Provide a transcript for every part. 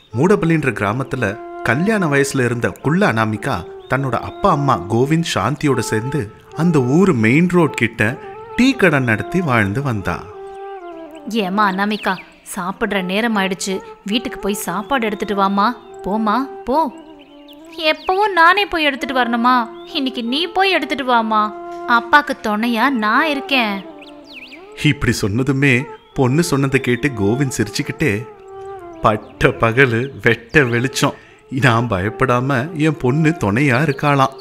மூடபலின்ற கிராமத்துல கல்யாண வயசுல இருந்த குள்ள அனாமிகா தன்னோட அப்பா அம்மா கோவிந்த் சாந்தியோட சேர்ந்து அந்த ஊர் மெயின் ரோட் கிட்ட டீ கடை நடத்தி வாழ்ந்து வந்தா ஏம்மா அனாமிகா சாப்பிட்ற நேரம் ஆயிடுச்சு வீட்டுக்கு போய் சாப்பாடு எடுத்துட்டு வாமா போமா போ எப்பவும் நானே போய் எடுத்துட்டு வரணுமா இன்னைக்கு நீ போய் எடுத்துட்டு வாமா அப்பாக்கு துணையா நான் இருக்கேன் இப்படி சொன்னதுமே பொண்ணு சொன்னதை கேட்டு கோவிந்த் சிரிச்சுக்கிட்டே பட்ட பகலு வெட்ட வெளிச்சம் நான் பயப்படாம என் பொண்ணு துணையா இருக்காளாம்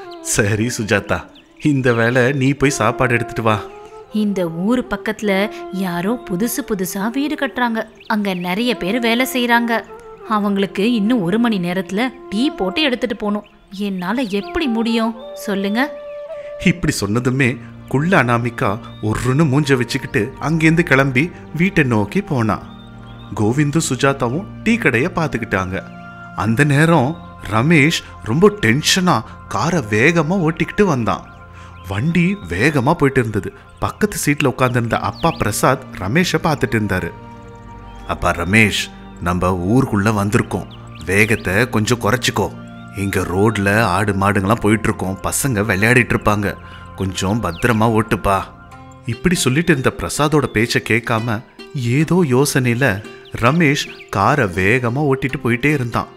சரி சுஜாதா இந்த வேலை நீ போய் சாப்பாடு எடுத்துட்டு வா இந்த ஊர் பக்கத்துல யாரோ புதுசு புதுசா வீடு கட்டுறாங்க அங்க நிறைய பேர் வேலை செய்றாங்க அவங்களுக்கு இன்னும் ஒரு மணி நேரத்துல டீ போட்டு எடுத்துட்டு போகணும் என்னால எப்படி முடியும் சொல்லுங்க இப்படி சொன்னதுமே குள்ள அனாமிகா ஒருன்னு மூஞ்ச வச்சுக்கிட்டு அங்கேருந்து கிளம்பி வீட்டை நோக்கி போனா கோவிந்தும் சுஜாதாவும் டீ கடையை பார்த்துக்கிட்டாங்க அந்த நேரம் ரமேஷ் ரொம்ப டென்ஷனா காரை வேகமா ஓட்டிக்கிட்டு வந்தான் வண்டி வேகமா போயிட்டு இருந்தது பக்கத்து சீட்ல உட்கார்ந்திருந்த அப்பா பிரசாத் ரமேஷை பார்த்துட்டு இருந்தாரு அப்பா ரமேஷ் நம்ம ஊருக்குள்ள வந்திருக்கோம் வேகத்தை கொஞ்சம் குறைச்சிக்கோ இங்க ரோட்ல ஆடு மாடுங்களாம் போயிட்டு இருக்கோம் பசங்க விளையாடிட்டு இருப்பாங்க கொஞ்சம் பத்திரமா ஓட்டுப்பா இப்படி சொல்லிட்டு இருந்த பிரசாதோட பேச்சை கேட்காம ஏதோ யோசனையில ரமேஷ் காரை வேகமா ஓட்டிட்டு போயிட்டே இருந்தான்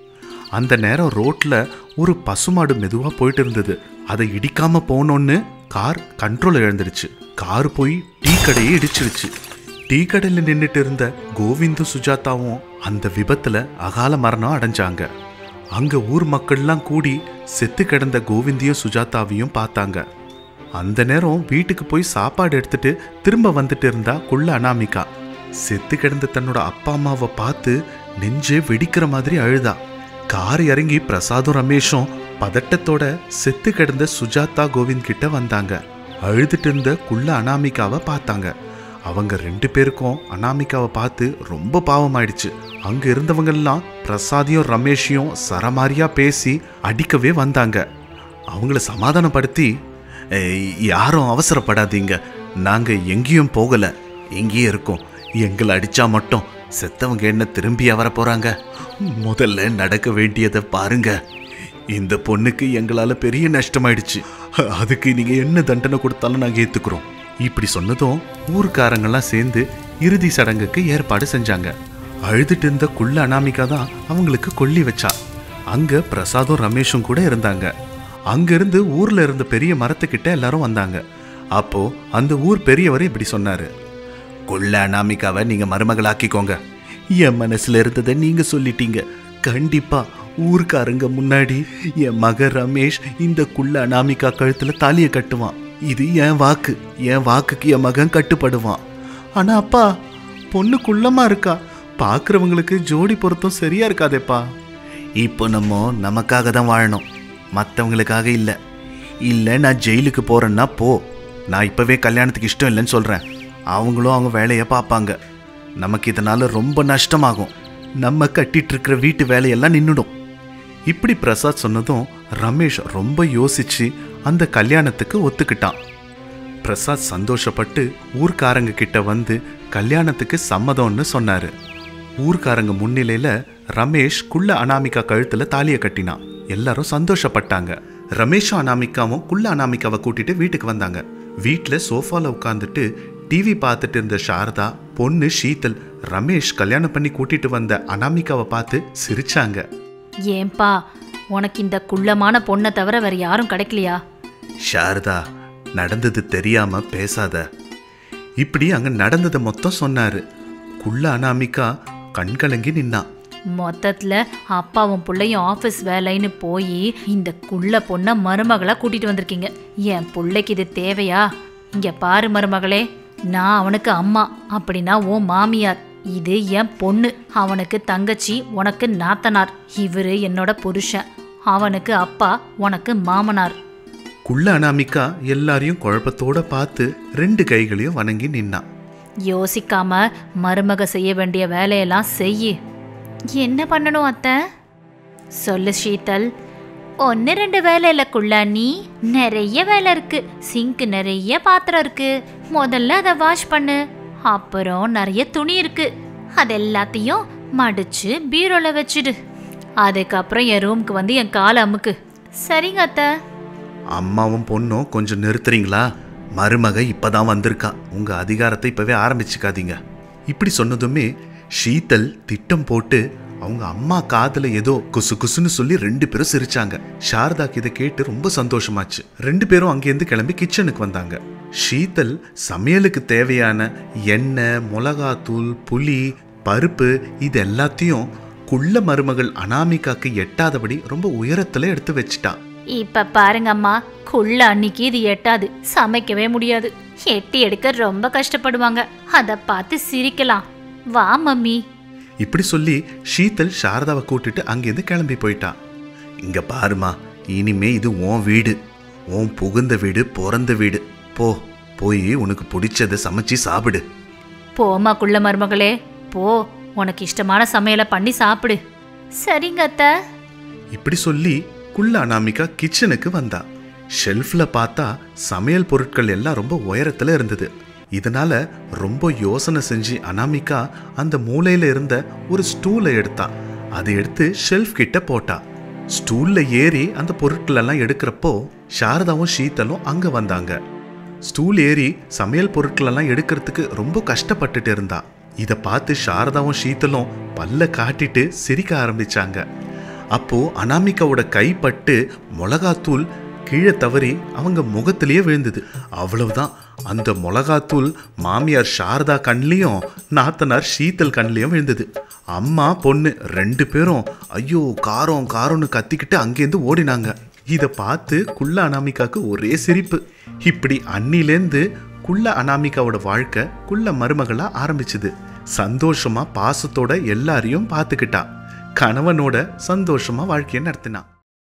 அந்த நேரம் ரோட்ல ஒரு பசுமாடு மெதுவா போயிட்டு இருந்தது அதை இடிக்காம போனோன்னு கார் கண்ட்ரோல் இழந்துடுச்சு கார் போய் டீ கடையை இடிச்சிருச்சு டீ கடையில நின்னுட்டு இருந்த கோவிந்தும் சுஜாதாவும் அந்த விபத்துல அகால மரணம் அடைஞ்சாங்க அங்க ஊர் மக்கள்லாம் கூடி செத்து கிடந்த கோவிந்தையும் சுஜாதாவையும் பார்த்தாங்க அந்த நேரம் வீட்டுக்கு போய் சாப்பாடு எடுத்துட்டு திரும்ப வந்துட்டு இருந்தா குள்ள அனாமிகா செத்து கிடந்த தன்னோட அப்பா அம்மாவை பார்த்து நெஞ்சே வெடிக்கிற மாதிரி அழுதா கார் இறங்கி பிரசாதும் ரமேஷும் பதட்டத்தோட செத்து கிடந்த சுஜாதா கோவிந்த் கிட்ட வந்தாங்க அழுதுட்டு இருந்த குள்ள அனாமிகாவை பார்த்தாங்க அவங்க ரெண்டு பேருக்கும் அனாமிகாவை பார்த்து ரொம்ப பாவமாயிடுச்சு அங்க இருந்தவங்க எல்லாம் பிரசாதையும் ரமேஷையும் சரமாரியா பேசி அடிக்கவே வந்தாங்க அவங்கள சமாதானப்படுத்தி "ஏய், யாரும் அவசரப்படாதீங்க நாங்க எங்கேயும் போகல இங்கேயே இருக்கோம் எங்களை அடிச்சா மட்டும் செத்தவங்க என்ன திரும்பி வர போறாங்க முதல்ல நடக்க வேண்டியதை பாருங்க இந்த பொண்ணுக்கு எங்களால பெரிய நஷ்டமாயிடுச்சு அதுக்கு நீங்க என்ன தண்டனை கொடுத்தாலும் நாங்க ஏத்துக்கிறோம் இப்படி சொன்னதும் ஊர்க்காரங்கெல்லாம் சேர்ந்து இறுதி சடங்குக்கு ஏற்பாடு செஞ்சாங்க அழுதுட்டு இருந்த குள்ள அனாமிகா தான் அவங்களுக்கு கொல்லி வச்சா அங்க பிரசாதும் ரமேஷும் கூட இருந்தாங்க அங்கிருந்து ஊர்ல இருந்த பெரிய மரத்துக்கிட்ட எல்லாரும் வந்தாங்க அப்போ அந்த ஊர் பெரியவர் இப்படி சொன்னாரு கொள்ள அனாமிகாவை நீங்க மருமகளாக்கிக்கோங்க என் மனசுல இருந்ததை நீங்க சொல்லிட்டீங்க கண்டிப்பா ஊர்க்காரங்க முன்னாடி என் மக ரமேஷ் இந்த குள்ள அனாமிகா கழுத்துல தாலியை கட்டுவான் இது என் வாக்கு என் வாக்குக்கு என் மகன் கட்டுப்படுவான் ஆனா அப்பா பொண்ணு குள்ளமா இருக்கா பார்க்குறவங்களுக்கு ஜோடி பொருத்தம் சரியா இருக்காதேப்பா இப்போ நம்ம நமக்காக தான் வாழணும் மற்றவங்களுக்காக இல்லை இல்லை நான் ஜெயிலுக்கு போறேன்னா போ நான் இப்போவே கல்யாணத்துக்கு இஷ்டம் இல்லைன்னு சொல்கிறேன் அவங்களும் அவங்க வேலையை பார்ப்பாங்க நமக்கு இதனால ரொம்ப நஷ்டமாகும் நம்ம கட்டிட்டு இருக்கிற வீட்டு வேலையெல்லாம் நின்றுடும் இப்படி பிரசாத் சொன்னதும் ரமேஷ் ரொம்ப யோசிச்சு அந்த கல்யாணத்துக்கு ஒத்துக்கிட்டான் பிரசாத் சந்தோஷப்பட்டு ஊர்க்காரங்க கிட்ட வந்து கல்யாணத்துக்கு சம்மதம்னு சொன்னாரு ஊர்க்காரங்க முன்னிலையில ரமேஷ் குள்ள அனாமிகா கழுத்துல தாலியை கட்டினான் எல்லாரும் சந்தோஷப்பட்டாங்க ரமேஷும் அனாமிகாவும் குள்ள அனாமிகாவை கூட்டிட்டு வீட்டுக்கு வந்தாங்க வீட்ல சோஃபால உட்காந்துட்டு டிவி பார்த்துட்டு இருந்த சாரதா பொண்ணு ஷீதல் ரமேஷ் கல்யாணம் பண்ணி கூட்டிட்டு வந்த அனாமிகாவை பார்த்து சிரிச்சாங்க ஏன்பா உனக்கு இந்த குள்ளமான பொண்ணை தவிர வேற யாரும் கிடைக்கலையா சாரதா நடந்தது தெரியாம பேசாத இப்படி அங்க நடந்ததை மொத்தம் சொன்னாரு குள்ள அனாமிகா கண்கலங்கி நின்னான் மொத்தத்துல அப்பாவும் புள்ளையும் ஆஃபீஸ் வேலைன்னு போய் இந்த குள்ள பொண்ணை மருமகளா கூட்டிட்டு வந்திருக்கீங்க என் புள்ளைக்கு இது தேவையா இங்க பாரு மருமகளே நான் அவனுக்கு அம்மா அப்படின்னா ஓ மாமியார் இது என் பொண்ணு அவனுக்கு தங்கச்சி உனக்கு நாத்தனார் இவரு என்னோட புருஷன் அவனுக்கு அப்பா உனக்கு மாமனார் குள்ள அனாமிகா எல்லாரையும் குழப்பத்தோட பார்த்து ரெண்டு கைகளையும் வணங்கி நின்னான் யோசிக்காம மருமக செய்ய வேண்டிய வேலையெல்லாம் செய்யு என்ன பண்ணணும் அத்தை சொல்லு ஷீதல் ஒன்று ரெண்டு வேலை இல்லைக்குள்ள நீ நிறைய வேலை இருக்கு சிங்க் நிறைய பாத்திரம் இருக்கு முதல்ல அதை வாஷ் பண்ணு அப்புறம் நிறைய துணி இருக்கு அது எல்லாத்தையும் மடிச்சு பீரோல வச்சிடு அதுக்கப்புறம் என் ரூமுக்கு வந்து என் காலை அமுக்கு சரிங்க அத்தை அம்மாவும் பொண்ணும் கொஞ்சம் நிறுத்துறீங்களா மருமக இப்பதான் வந்திருக்கா உங்க அதிகாரத்தை இப்பவே ஆரம்பிச்சுக்காதீங்க இப்படி சொன்னதுமே ஷீதல் திட்டம் போட்டு அவங்க அம்மா காதுல ஏதோ குசு குசுன்னு சொல்லி ரெண்டு பேரும் சிரிச்சாங்க சாரதாக்கு இதை கேட்டு ரொம்ப சந்தோஷமாச்சு ரெண்டு பேரும் அங்கேருந்து கிளம்பி கிச்சனுக்கு வந்தாங்க ஷீதல் சமையலுக்கு தேவையான எண்ணெய் மிளகாத்தூள் புளி பருப்பு இது எல்லாத்தையும் குள்ள மருமகள் அனாமிகாக்கு எட்டாதபடி ரொம்ப உயரத்துல எடுத்து வச்சிட்டா இப்ப பாருங்க அம்மா குள்ள அன்னைக்கு இது எட்டாது சமைக்கவே முடியாது எட்டி எடுக்க ரொம்ப கஷ்டப்படுவாங்க அத பார்த்து சிரிக்கலாம் வா மம்மி இப்படி சொல்லி ஷீதல் சாரதாவை கூட்டிட்டு அங்கேருந்து கிளம்பி போயிட்டா இங்க பாருமா இனிமே இது உன் வீடு உன் புகுந்த வீடு பிறந்த வீடு போ போய் உனக்கு பிடிச்சதை சமைச்சு சாப்பிடு போமா குள்ள மருமகளே போ உனக்கு இஷ்டமான சமையலை பண்ணி சாப்பிடு சரிங்க அத்தை இப்படி சொல்லி குள்ள அனாமிகா கிச்சனுக்கு வந்தா ஷெல்ஃப்ல பார்த்தா சமையல் பொருட்கள் எல்லாம் ரொம்ப உயரத்துல இருந்தது இதனால ரொம்ப யோசனை செஞ்சு அனாமிகா அந்த மூலையில இருந்த ஒரு ஸ்டூலை எடுத்தா அதை எடுத்து ஷெல்ஃப் கிட்ட போட்டா ஸ்டூல்ல ஏறி அந்த பொருட்கள் எல்லாம் எடுக்கிறப்போ சாரதாவும் ஷீதலும் அங்க வந்தாங்க ஸ்டூல் ஏறி சமையல் பொருட்கள் எல்லாம் எடுக்கிறதுக்கு ரொம்ப கஷ்டப்பட்டுட்டு இருந்தா இதை பார்த்து சாரதாவும் ஷீதலும் பல்ல காட்டிட்டு சிரிக்க ஆரம்பிச்சாங்க அப்போ அனாமிகாவோட கைப்பட்டு மிளகாத்தூள் கீழே தவறி அவங்க முகத்திலேயே விழுந்தது அவ்வளவுதான் அந்த மிளகாத்தூள் மாமியார் சாரதா கண்லேயும் நாத்தனார் ஷீத்தல் கண்லேயும் விழுந்தது அம்மா பொண்ணு ரெண்டு பேரும் ஐயோ காரம் காரம்னு கத்திக்கிட்டு அங்கேருந்து ஓடினாங்க இதை பார்த்து குள்ள அனாமிகாக்கு ஒரே சிரிப்பு இப்படி அன்னிலேருந்து குள்ள அனாமிகாவோட வாழ்க்கை குள்ள மருமகளா ஆரம்பிச்சுது சந்தோஷமா பாசத்தோட எல்லாரையும் பார்த்துக்கிட்டா கணவனோட சந்தோஷமா வாழ்க்கையை நடத்தினா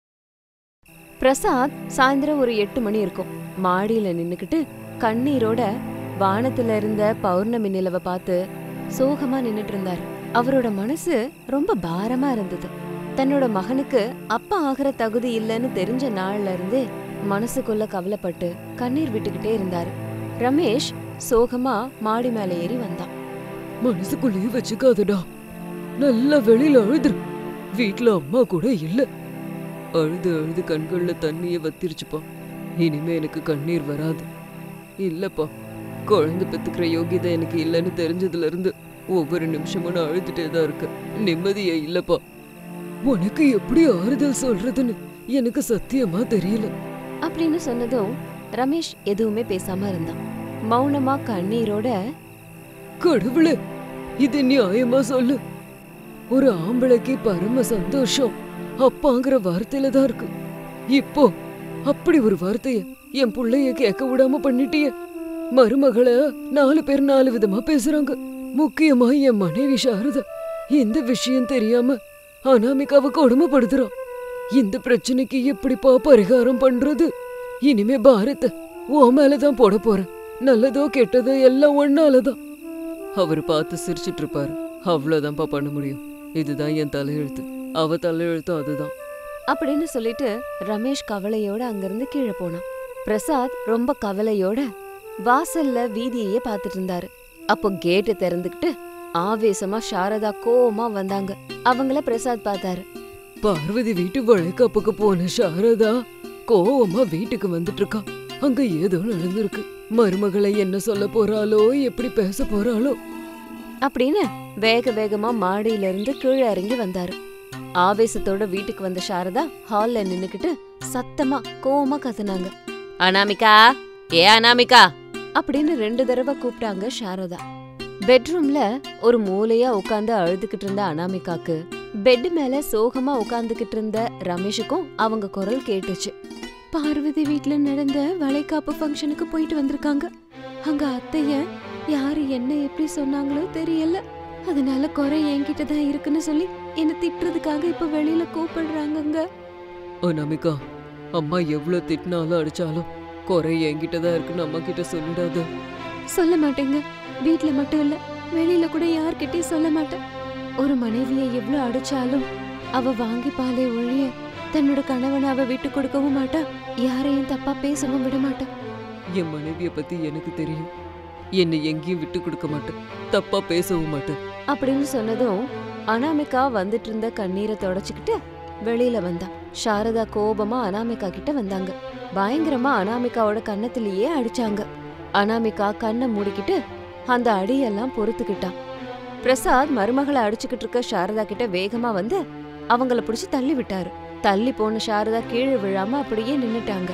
பிரசாத் சாயந்தரம் ஒரு எட்டு மணி இருக்கும் மாடியில நின்னுக்கிட்டு கண்ணீரோட வானத்துல இருந்த பௌர்ணமி நிலவை பார்த்து சோகமா நின்னுட்டு இருந்தாரு அவரோட மனசு ரொம்ப பாரமா இருந்தது தன்னோட மகனுக்கு அப்பா ஆகிற தகுதி இல்லைன்னு தெரிஞ்ச நாள்ல இருந்தே மனசுக்குள்ள கவலைப்பட்டு கண்ணீர் விட்டுக்கிட்டே இருந்தாரு ரமேஷ் சோகமா மாடி மேல ஏறி வந்தான் மனசுக்குள்ளேயே வச்சுக்காதடா நல்லா வெளியில அழுதுரு வீட்ல அம்மா கூட இல்ல அழுது அழுது கண்கள்ல தண்ணிய வத்திருச்சுப்பா இனிமே எனக்கு கண்ணீர் வராது இல்லப்பா குழந்தை பெத்துக்கிற யோகியதை எனக்கு இல்லைன்னு தெரிஞ்சதுல இருந்து ஒவ்வொரு நிமிஷமும் நான் அழுதுட்டே தான் இருக்கேன் நிம்மதியே இல்லப்பா உனக்கு எப்படி ஆறுதல் சொல்றதுன்னு எனக்கு சத்தியமா தெரியல அப்படின்னு சொன்னதும் ரமேஷ் எதுவுமே பேசாம இருந்தான் மௌனமா கண்ணீரோட கடவுளே இது நியாயமா சொல்லு ஒரு ஆம்பளைக்கு பரம சந்தோஷம் அப்பாங்கிற வார்த்தையில தான் இருக்கு இப்போ அப்படி ஒரு வார்த்தைய என் புள்ளைய கேட்க விடாம பண்ணிட்டியே மருமகளை நாலு பேர் நாலு விதமா பேசுறாங்க முக்கியமா என் மனைவி சாரதா இந்த விஷயம் தெரியாம அனாமிகாவை கொடுமைப்படுத்துறான் இந்த பிரச்சனைக்கு எப்படிப்பா பரிகாரம் பண்றது இனிமே பாரத்தை உன் மேலதான் போட போறேன் நல்லதோ கெட்டதோ எல்லாம் ஒன்னாலதான் அவர் பார்த்து சிரிச்சிட்டு இருப்பாரு அவ்வளவுதான்ப்பா பண்ண முடியும் இதுதான் என் தலையெழுத்து அவ தலையெழுத்தும் அதுதான் அப்படின்னு சொல்லிட்டு ரமேஷ் கவலையோட அங்கிருந்து கீழே போனான் பிரசாத் ரொம்ப கவலையோட வாசல்ல வீதியையே பார்த்துட்டு இருந்தாரு அப்போ கேட்டு திறந்துக்கிட்டு ஆவேசமா சாரதா கோவமா வந்தாங்க அவங்கள பிரசாத் பார்த்தாரு பார்வதி வீட்டு வளைகாப்புக்கு போன சாரதா கோவமா வீட்டுக்கு வந்துட்டு இருக்கா அங்க ஏதோ நடந்திருக்கு மருமகளை என்ன சொல்ல போறாளோ எப்படி பேச போறாளோ அப்படின்னு வேக வேகமா மாடியில இருந்து கீழே இறங்கி வந்தாரு ஆவேசத்தோட வீட்டுக்கு வந்த சாரதா ஹால்ல நின்னுக்கிட்டு சத்தமா கோவமா கத்துனாங்க அனாமிகா ஏ அனாமிகா அப்படின்னு ரெண்டு தடவை கூப்பிட்டாங்க சாரதா பெட்ரூம்ல ஒரு மூலையா உட்கார்ந்து அழுதுகிட்டு இருந்த அனாமிகாக்கு பெட் மேல சோகமா உட்கார்ந்துகிட்டு இருந்த ரமேஷுக்கும் அவங்க குரல் கேட்டுச்சு பார்வதி வீட்ல நடந்த வளைகாப்பு ஃபங்க்ஷனுக்கு போயிட்டு வந்திருக்காங்க அங்க அத்தைய யாரு என்ன எப்படி சொன்னாங்களோ தெரியல அதனால குறை என்கிட்ட தான் இருக்குன்னு சொல்லி என்ன திட்டுறதுக்காக இப்ப வெளியில கூப்பிடுறாங்கங்க அனாமிகா அம்மா எவ்வளவு திட்டினாலும் அடிச்சாலும் குறை என்கிட்ட தான் இருக்குன்னு அம்மா கிட்ட சொல்லிடாத சொல்ல மாட்டேங்க வீட்ல மட்டும் இல்ல வெளியில கூட யார்கிட்டயும் சொல்ல மாட்டேன் ஒரு மனைவியை எவ்வளவு அடிச்சாலும் அவ வாங்கி பாலே ஒழிய தன்னோட கணவனை அவ விட்டு கொடுக்கவும் மாட்டா யாரையும் தப்பா பேசவும் விட மாட்டா என் மனைவிய பத்தி எனக்கு தெரியும் என்னை எங்கேயும் விட்டு கொடுக்க மாட்டேன் தப்பா பேசவும் மாட்டேன் அப்படின்னு சொன்னதும் அனாமிகா வந்துட்டு இருந்த கண்ணீரை தொடச்சுக்கிட்டு வெளியில வந்தா சாரதா கோபமா அனாமிகா கிட்ட வந்தாங்க பயங்கரமா அனாமிகாவோட கன்னத்திலேயே அடிச்சாங்க அனாமிகா கண்ணை மூடிக்கிட்டு அந்த அடியெல்லாம் பொறுத்துக்கிட்டா பிரசாத் மருமகளை அடிச்சுக்கிட்டு இருக்க சாரதா கிட்ட வேகமா வந்து அவங்கள பிடிச்சு தள்ளி விட்டாரு தள்ளி போன சாரதா கீழே விழாம அப்படியே நின்னுட்டாங்க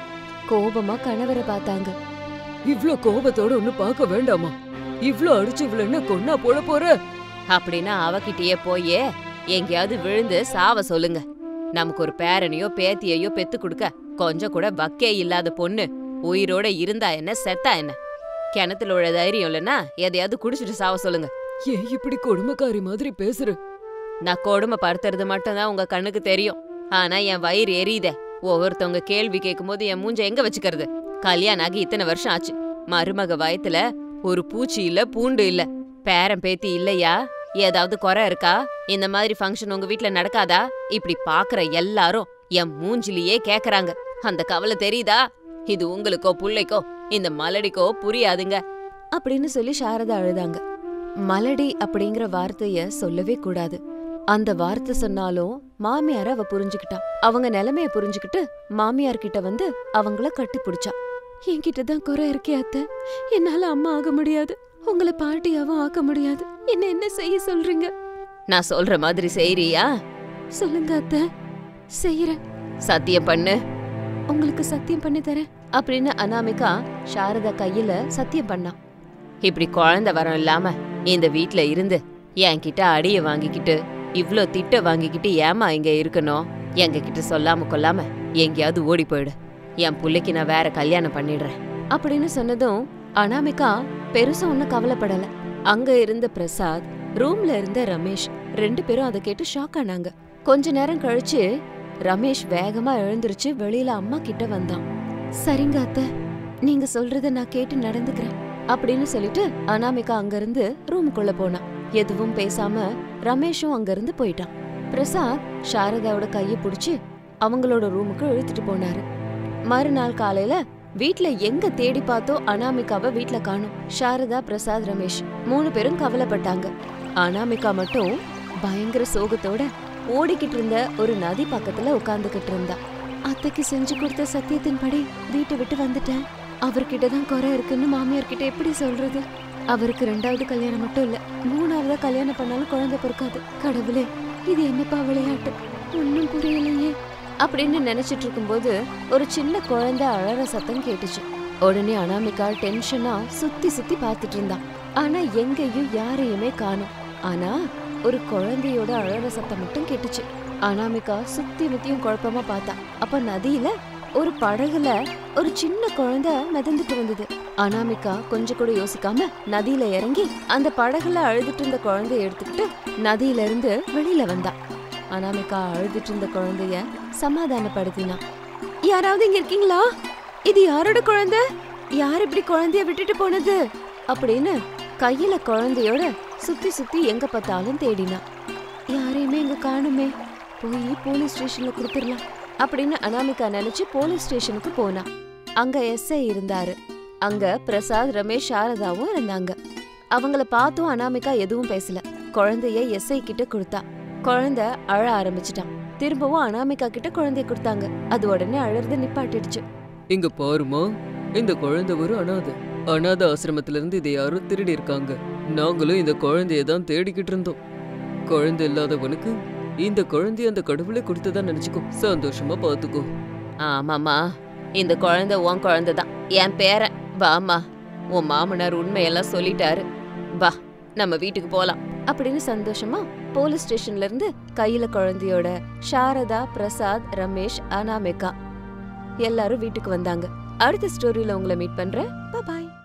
கோபமா கணவரை பார்த்தாங்க இவ்ளோ கோபத்தோட ஒண்ணு பார்க்க வேண்டாமா இவ்ளோ அடிச்சு இவ்வளவு என்ன கொன்னா போட போற அப்படின்னா அவகிட்டயே போயே எங்கேயாவது விழுந்து சாவ சொல்லுங்க நமக்கு ஒரு பேரனையோ பேத்தியையோ பெத்து கொடுக்க கொஞ்சம் கூட வக்கே இல்லாத பொண்ணு உயிரோட இருந்தா என்ன செத்தா என்ன கிணத்துல உள்ள தைரியம் இல்லைன்னா எதையாவது குடிச்சிட்டு சாவ சொல்லுங்க ஏன் இப்படி கொடுமைக்காரி மாதிரி பேசுற நான் கொடுமை படுத்துறது மட்டும்தான் உங்க கண்ணுக்கு தெரியும் ஆனா என் வயிறு எரியுதே ஒவ்வொருத்தவங்க கேள்வி கேட்கும்போது என் மூஞ்ச எங்க வச்சுக்கிறது கல்யாணம் ஆகி இத்தனை வருஷம் ஆச்சு மருமக வயத்துல ஒரு பூச்சி இல்ல பூண்டு இல்ல பேரன் பேத்தி இல்லையா ஏதாவது குறை இருக்கா இந்த மாதிரி ஃபங்க்ஷன் உங்க வீட்ல நடக்காதா இப்படி பாக்குற எல்லாரும் என் மூஞ்சிலேயே கேக்குறாங்க அந்த கவலை தெரியுதா இது உங்களுக்கோ புள்ளைக்கோ இந்த மலடிக்கோ புரியாதுங்க அப்படின்னு சொல்லி சாரதா அழுதாங்க மலடி அப்படிங்கிற வார்த்தைய சொல்லவே கூடாது அந்த வார்த்தை சொன்னாலும் மாமியார அவ புரிஞ்சுக்கிட்டா அவங்க நிலைமைய புரிஞ்சுக்கிட்டு மாமியார் கிட்ட வந்து அவங்கள கட்டி பிடிச்சா என்கிட்ட தான் குறை இருக்கே அத்தை என்னால அம்மா ஆக முடியாது உங்களை பாட்டியாவும் ஆக்க முடியாது என்ன என்ன செய்ய சொல்றீங்க நான் சொல்ற மாதிரி செய்யறியா சொல்லுங்க அத்தை செய்யறேன் சத்தியம் பண்ணு உங்களுக்கு சத்தியம் பண்ணி தரேன் அப்படின்னு அனாமிகா சாரதா கையில சத்தியம் பண்ணா இப்படி குழந்தை வரம் இல்லாம இந்த வீட்ல இருந்து என்கிட்ட அடிய வாங்கிக்கிட்டு இவ்ளோ திட்ட வாங்கிக்கிட்டு ஏமா இங்க இருக்கணும் எங்க கிட்ட சொல்லாம கொல்லாம எங்கேயாவது ஓடி போயிடு என் புள்ளைக்கு நான் வேற கல்யாணம் பண்ணிடுறேன் அப்படின்னு சொன்னதும் அனாமிகா பெருசா ஒன்னும் கவலைப்படல அங்க இருந்த பிரசாத் ரூம்ல இருந்த ரமேஷ் ரெண்டு பேரும் அதை கேட்டு ஷாக் ஆனாங்க கொஞ்ச நேரம் கழிச்சு ரமேஷ் வேகமா எழுந்திருச்சு வெளியில அம்மா கிட்ட வந்தான் சரிங்க அத்தை நீங்க சொல்றத நான் கேட்டு நடந்துக்கிறேன் அப்படின்னு சொல்லிட்டு அனாமிகா அங்கிருந்து ரூமுக்குள்ள போனா எதுவும் பேசாம ரமேஷும் அங்கிருந்து போயிட்டான் பிரசாத் சாரதாவோட கைய புடிச்சு அவங்களோட ரூமுக்கு இழுத்துட்டு போனாரு மறுநாள் காலையில வீட்ல எங்க தேடி பார்த்தோ அனாமிகாவை வீட்ல காணோம் சாரதா பிரசாத் ரமேஷ் மூணு பேரும் கவலைப்பட்டாங்க அனாமிகா மட்டும் பயங்கர சோகத்தோட ஓடிக்கிட்டு இருந்த ஒரு நதி பக்கத்துல உட்கார்ந்துகிட்டு இருந்தா அத்தைக்கு செஞ்சு கொடுத்த சத்தியத்தின்படி வீட்டை விட்டு வந்துட்டேன் அவர்கிட்ட தான் குறை இருக்குன்னு மாமியார் கிட்ட எப்படி சொல்றது அவருக்கு ரெண்டாவது கல்யாணம் மட்டும் இல்ல மூணாவதா கல்யாணம் பண்ணாலும் குழந்தை பிறக்காது கடவுளே இது என்னப்பா விளையாட்டு ஒன்னும் புரியலையே அப்படின்னு நினைச்சிட்டு இருக்கும்போது ஒரு சின்ன குழந்தை அழற சத்தம் கேட்டுச்சு உடனே அனாமிகா டென்ஷனா சுத்தி சுத்தி பார்த்துட்டு இருந்தான் ஆனா எங்கேயும் யாரையுமே காணோம் ஆனா ஒரு குழந்தையோட அழற சத்தம் மட்டும் கேட்டுச்சு அனாமிகா சுத்தி முத்தியும் குழப்பமா பார்த்தா அப்ப நதியில ஒரு படகுல ஒரு சின்ன குழந்தை மிதந்துட்டு வந்தது அனாமிகா கொஞ்சம் கூட யோசிக்காம நதியில இறங்கி அந்த படகுல அழுதுட்டு இருந்த குழந்தைய எடுத்துக்கிட்டு நதியில இருந்து வெளியில வந்தா அனாமிகா அழுதுட்டு இருந்த குழந்தைய சமாதானப்படுத்தினா யாராவது இங்க இருக்கீங்களா இது யாரோட குழந்தை யார் இப்படி குழந்தைய விட்டுட்டு போனது அப்படின்னு கையில குழந்தையோட சுத்தி சுத்தி எங்க பார்த்தாலும் தேடினா யாரையுமே இங்க காணுமே போய் போலீஸ் ஸ்டேஷன்ல கொடுத்துடலாம் அப்படின்னு அனாமிகா நினைச்சு போலீஸ் ஸ்டேஷனுக்கு போனா அங்க எஸ்ஐ இருந்தாரு அங்க பிரசாத் ரமேஷ் சாரதாவும் இருந்தாங்க அவங்கள பார்த்தும் அனாமிகா எதுவும் பேசல குழந்தைய எஸ்ஐ கிட்ட கொடுத்தா குழந்தை அழ ஆரம்பிச்சிட்டான் திரும்பவும் அனாமிகா கிட்ட குழந்தைய கொடுத்தாங்க அது உடனே அழறத நிப்பாட்டிடுச்சு இங்க பாருமா இந்த குழந்தை ஒரு அனாதை அனாத ஆசிரமத்துல இருந்து இதை யாரோ திருடி இருக்காங்க நாங்களும் இந்த குழந்தைய தான் தேடிக்கிட்டு இருந்தோம் குழந்தை இல்லாதவனுக்கு இந்த குழந்தைய அந்த கடவுளே கொடுத்ததா நினைச்சுக்கோ சந்தோஷமா பாத்துக்கோ ஆமாமா இந்த குழந்தை உன் குழந்தை தான் என் பேரன் வாமா உன் மாமனார் உண்மையெல்லாம் சொல்லிட்டாரு வா நம்ம வீட்டுக்கு போலாம் அப்படின்னு சந்தோஷமா போலீஸ் ஸ்டேஷன்ல இருந்து கையில குழந்தையோட சாரதா பிரசாத் ரமேஷ் அனாமிகா எல்லாரும் வீட்டுக்கு வந்தாங்க அடுத்த ஸ்டோரியில உங்களை மீட் பண்றேன் பாய்